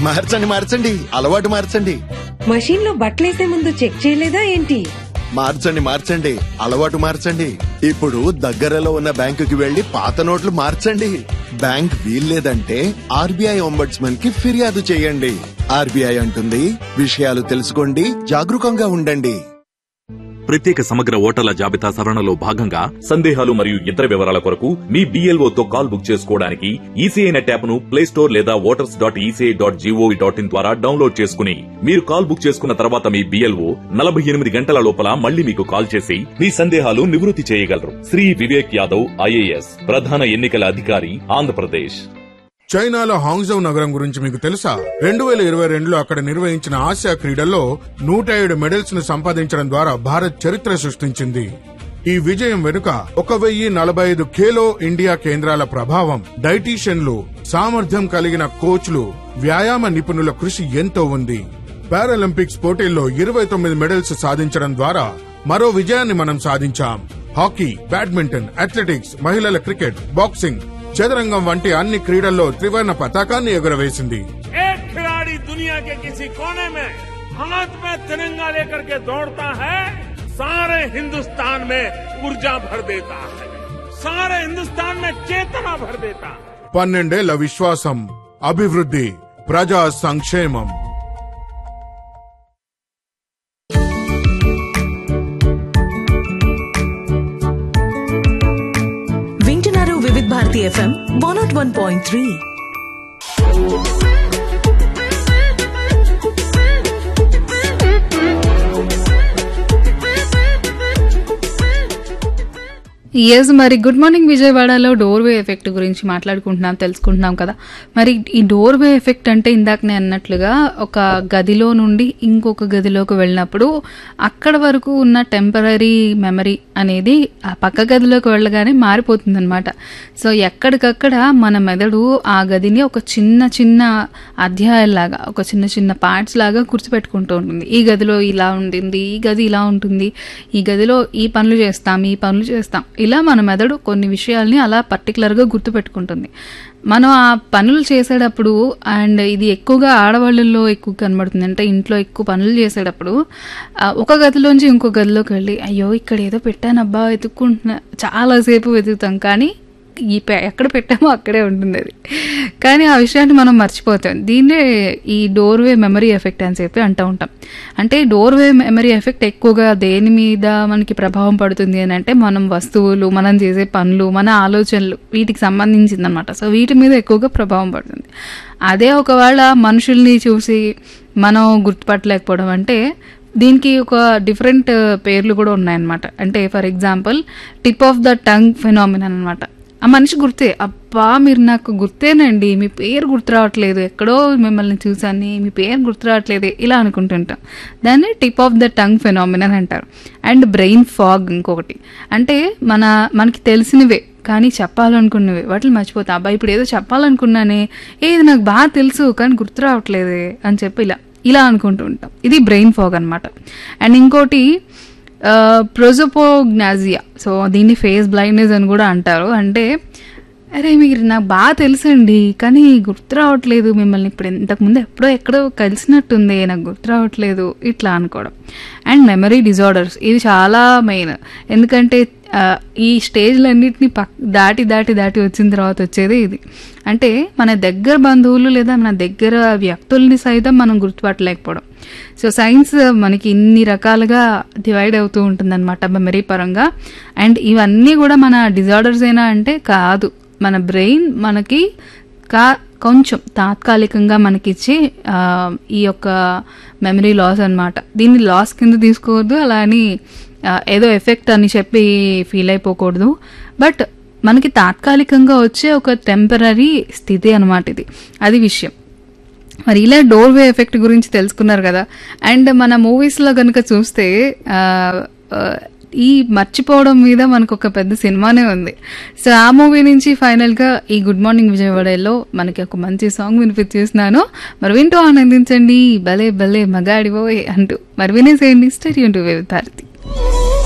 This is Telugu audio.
మార్చండి మార్చండి అలవాటు మార్చండి మషీన్ లో బట్టలేసే ముందు చెక్ చేయలేదా ఏంటి మార్చండి మార్చండి అలవాటు మార్చండి ఇప్పుడు దగ్గరలో ఉన్న బ్యాంకుకి వెళ్లి పాత నోట్లు మార్చండి బ్యాంక్ వీల్లేదంటే ఆర్బీఐ ఒంబడ్స్మన్ కి ఫిర్యాదు చేయండి ఆర్బీఐ అంటుంది విషయాలు తెలుసుకోండి జాగరూకంగా ఉండండి ప్రత్యేక సమగ్ర ఓటర్ల జాబితా సవరణలో భాగంగా సందేహాలు మరియు ఇతర వివరాల కొరకు మీ BLO తో కాల్ బుక్ చేసుకోవడానికి ఈసీఐ నెట్ యాప్ ను ప్లే స్టోర్ లేదా voters dot ECI dot GOV dot in ద్వారా డౌన్లోడ్ చేసుకుని మీరు కాల్ బుక్ చేసుకున్న తర్వాత మీ బిఎల్ఓ నలభై ఎనిమిది గంటల లోపల మళ్ళీ మీకు కాల్ చేసి మీ సందేహాలు నివృత్తి చేయగలరు శ్రీ వివేక్ యాదవ్ ఐఏఎస్ ప్రధాన ఎన్నికల అధికారి ఆంధ్రప్రదేశ్ చైనాలో హాంగ్జౌ నగరం గురించి మీకు తెలుసా రెండు వేల ఇరవై రెండులో అక్కడ నిర్వహించిన ఆసియా క్రీడల్లో నూట ఏడు మెడల్స్ ను సంపాదించడం ద్వారా భారత్ చరిత్ర సృష్టించింది ఈ విజయం వెనుక ఒక వెయ్యి నలభై ఐదు ఖేలో ఇండియా కేంద్రాల ప్రభావం డైటీషియన్లు సామర్థ్యం కలిగిన కోచ్లు వ్యాయామ నిపుణుల కృషి ఎంతో ఉంది పారాలింపిక్స్ పోటీల్లో ఇరవై తొమ్మిది మెడల్స్ సాధించడం ద్వారా మరో విజయాన్ని మనం సాధించాం హాకీ బ్యాడ్మింటన్ అథ్లెటిక్స్ మహిళల క్రికెట్ బాక్సింగ్ చదరంగం వంటి అన్ని క్రీడల్లో త్రివర్ణ పతాకాన్ని ఎగురవేసింది एक खिलाड़ी दुनिया के किसी कोने में हाथ में तिरंगा लेकर के दौड़ता है सारे हिंदुस्तान में ऊर्जा भर देता है सारे हिंदुस्तान में चेतना भर देता है పన్నెండేళ్ల విశ్వాసం అభివృద్ధి ప్రజా సంక్షేమం వింటున్నారు Vividh Bharati FM one not one point three ఎస్ మరి గుడ్ మార్నింగ్ విజయవాడలో డోర్వే ఎఫెక్ట్ గురించి మాట్లాడుకుంటున్నాం తెలుసుకుంటున్నాం కదా మరి ఈ డోర్వే ఎఫెక్ట్ అంటే ఇందాక నేను అన్నట్లుగా ఒక గదిలో నుండి ఇంకొక గదిలోకి వెళ్ళినప్పుడు అక్కడ వరకు ఉన్న టెంపరీ మెమరీ అనేది ఆ పక్క గదిలోకి వెళ్ళగానే మారిపోతుంది అనమాట సో ఎక్కడికక్కడ మన మెదడు ఆ గదిని ఒక చిన్న చిన్న అధ్యాయాల్లాగా ఒక చిన్న చిన్న పార్ట్స్ లాగా గుర్తుపెట్టుకుంటూ ఉంటుంది ఈ గదిలో ఇలా ఉంటుంది ఈ గది ఇలా ఉంటుంది ఈ గదిలో ఈ పనులు చేస్తాం ఈ పనులు చేస్తాం ఇలా మన మెదడు కొన్ని విషయాల్ని అలా పర్టికులర్గా గుర్తుపెట్టుకుంటుంది మనం ఆ పనులు చేసేటప్పుడు అండ్ ఇది ఎక్కువగా ఆడవాళ్ళల్లో ఎక్కువ కనబడుతుంది అంటే ఇంట్లో ఎక్కువ పనులు చేసేటప్పుడు ఆ, ఒక గదిలోంచి ఇంకో గదిలోకి వెళ్ళి అయ్యో ఇక్కడ ఏదో పెట్టానబ్బా వెతుక్కుంటున్నా చాలాసేపు వెతుకుతాం కానీ ఈ పె- ఎక్కడ పెట్టామో అక్కడే ఉంటుంది అది కానీ ఆ విషయాన్ని మనం మర్చిపోతాం దీన్నే ఈ డోర్వే మెమరీ ఎఫెక్ట్ అని చెప్పి అంటూ ఉంటాం అంటే డోర్వే మెమరీ ఎఫెక్ట్ ఎక్కువగా దేని మీద మనకి ప్రభావం పడుతుంది అని అంటే మనం వస్తువులు మనం చేసే పనులు మన ఆలోచనలు వీటికి సంబంధించింది అనమాట సో వీటి మీద ఎక్కువగా ప్రభావం పడుతుంది అదే ఒకవేళ మనుషుల్ని చూసి మనం గుర్తుపట్టలేకపోవడం అంటే దీనికి ఒక డిఫరెంట్ పేర్లు కూడా ఉన్నాయన్నమాట అంటే for example tip of the tongue phenomenon అనమాట ఆ మనిషి గుర్తే అబ్బా మీరు నాకు గుర్తేనండి మీ పేరు గుర్తు రావట్లేదు ఎక్కడో మిమ్మల్ని చూసాను మీ పేరు గుర్తు రావట్లేదు ఇలా అనుకుంటుంటాం దాన్ని tip of the tongue phenomenon అంటారు అండ్ బ్రెయిన్ ఫాగ్ ఇంకొకటి అంటే మన మనకి తెలిసినవే కానీ చెప్పాలనుకున్నవే వాటిని మర్చిపోతాం అబ్బా ఇప్పుడు ఏదో చెప్పాలనుకున్నానే ఏ ఇది నాకు బాగా తెలుసు కానీ గుర్తు రావట్లేదే అని చెప్పి ఇలా ఇలా అనుకుంటూ ఉంటాం ఇది బ్రెయిన్ ఫాగ్ అనమాట అండ్ ఇంకోటి ప్రొజోపోగ్నాజియా సో దీన్ని ఫేస్ బ్లైండ్నెస్ అని కూడా అంటారు అంటే అరే మీరు నాకు బాగా తెలుసండి కానీ గుర్తు రావట్లేదు మిమ్మల్ని ఇప్పుడు ఇంతకుముందు ఎప్పుడో ఎక్కడో కలిసినట్టుంది నాకు గుర్తు రావట్లేదు ఇట్లా అనుకోవడం అండ్ మెమరీ డిజార్డర్స్ ఇది చాలా మెయిన్ ఎందుకంటే ఆ, ఈ స్టేజ్లన్నింటినీ పక్ దాటి దాటి దాటి వచ్చిన తర్వాత వచ్చేది ఇది అంటే మన దగ్గర బంధువులు లేదా మన దగ్గర వ్యక్తుల్ని సైతం మనం గుర్తుపట్టలేకపోవడం సో సైన్స్ మనకి ఇన్ని రకాలుగా డివైడ్ అవుతూ ఉంటుందన్నమాట మెమరీ పరంగా అండ్ ఇవన్నీ కూడా మన డిజార్డర్స్ ఏనా అంటే కాదు మన బ్రెయిన్ మనకి కా కొంచెం తాత్కాలికంగా మనకిచ్చి ఆ, ఈ యొక్క మెమరీ లాస్ అన్నమాట దీన్ని లాస్ కింద తీసుకోవద్దు అలా అని ఆ, ఏదో ఎఫెక్ట్ అని చెప్పి ఫీల్ అయిపోకూడదు బట్ మనకి తాత్కాలికంగా వచ్చే ఒక టెంపరీ స్థితి అనమాట ఇది అది విషయం మరి ఇలా డోర్వే ఎఫెక్ట్ గురించి తెలుసుకున్నారు కదా అండ్ మన మూవీస్లో కనుక చూస్తే ఆ, ఆ, ఈ మర్చిపోవడం మీద మనకు ఒక పెద్ద సినిమానే ఉంది సో ఆ మూవీ నుంచి ఫైనల్గా ఈ గుడ్ మార్నింగ్ విజయవాడలో మనకి ఒక మంచి సాంగ్ వినిపించేస్తున్నాను మరి వింటూ ఆనందించండి భలే భలే మగాడివో అంటూ మరి వినేసేయండి స్టేడియం టు భారతి